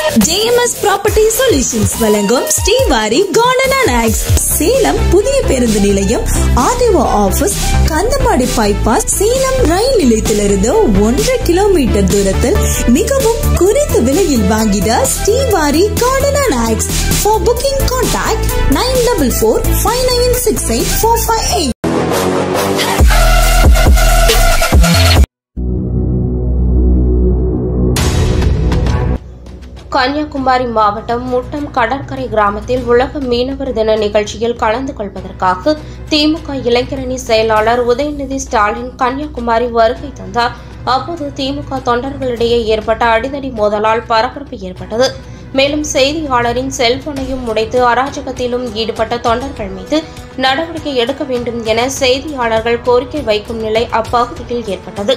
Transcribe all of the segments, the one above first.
JMS property solutions வழங்கும் Srivari garden and oaks Salem புதிய பேருந்து நிலையம் RTO office Kandamadi bypass Salem ரயில் நிலையத்திலிருந்து ஒன்றரை கிலோமீட்டர் தூரத்தில் மிகவும் குறைந்த விலையில் வாங்கிட Srivari garden and oaks for booking contact nine double four five nine six eight four five eight Kanniyakumari மாவட்டம் முட்டம் கடற்கரை கிராமத்தில் உலக மீனவர் தின நிகழ்ச்சியில் கலந்து கொள்வதற்காக திமுக இளைஞரணி செயலாளர் உதயநிதி ஸ்டாலின் கன்னியாகுமரி வருகை தந்தார் அப்போது திமுக தொண்டர்களிடையே ஏற்பட்ட அடிதடி மோதலால் பரபரப்பு ஏற்பட்டது மேலும் செய்தியாளரின் செல்போனையும் உடைத்து அராஜகத்திலும் ஈடுபட்ட தொண்டர்கள் மீது நடவடிக்கை எடுக்க வேண்டும் என செய்தியாளர்கள் கோரிக்கை வைக்கும் நிலை அப்பகுதியில் ஏற்பட்டது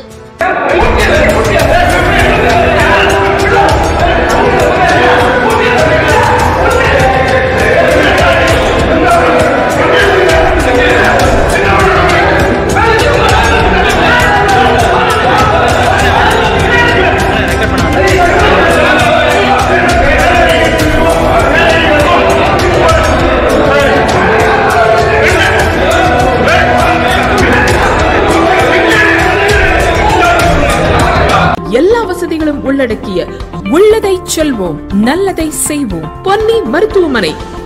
எல்லா வசதிகளும் உள்ளடக்கிய உள்ளதை செல்வோம் நல்லதை செய்வோம் பொன்னி மருத்துவமனை